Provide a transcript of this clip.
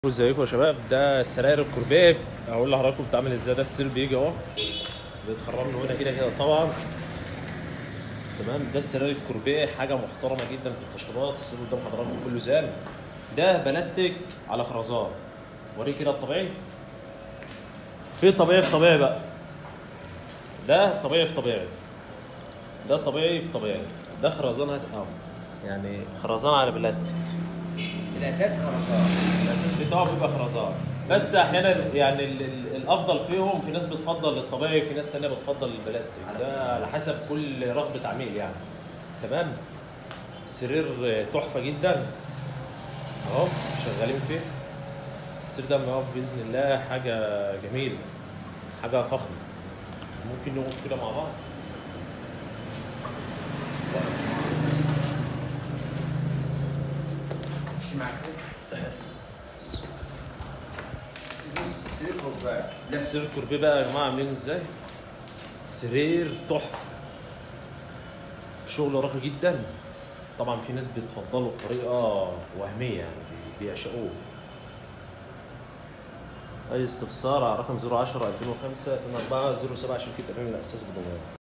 ازيكم يا شباب ده السراير الكوربيه هقول لحضراتكم بتعمل ازاي ده السير بيجي اهو بيتخرج له هنا كده كده طبعا تمام ده السراير الكوربيه حاجه محترمه جدا في التشطيبات السير قدام حضراتكم كله زان ده بلاستيك على خرزان وريه كده الطبيعي في طبيعي في طبيعي بقى ده طبيعي في طبيعي ده طبيعي في طبيعي ده خرزان اهو يعني خرزان على بلاستيك الاساس خرسانه الاساس بتاعه بيبقى خرزان بس احيانا يعني ال- ال- الافضل فيهم في ناس بتفضل الطبيعي في ناس تانية بتفضل البلاستيك ده على حسب كل رغبة عميل يعني تمام سرير تحفة جدا اهو شغالين فيه السرير ده اهو باذن الله حاجة جميلة حاجة فخمة ممكن نقف كده مع بعض مش معاك اسمه سرير رباعي لا السرير الكوربيه بقى يا جماعه عاملين ازاي؟ سرير تحفه شغل راقي جدا طبعا في ناس بتفضله بطريقه وهميه يعني بي- بيعشقوه اي استفسار على رقم 010 2005 24 07 شركه امام الاساس بدمياط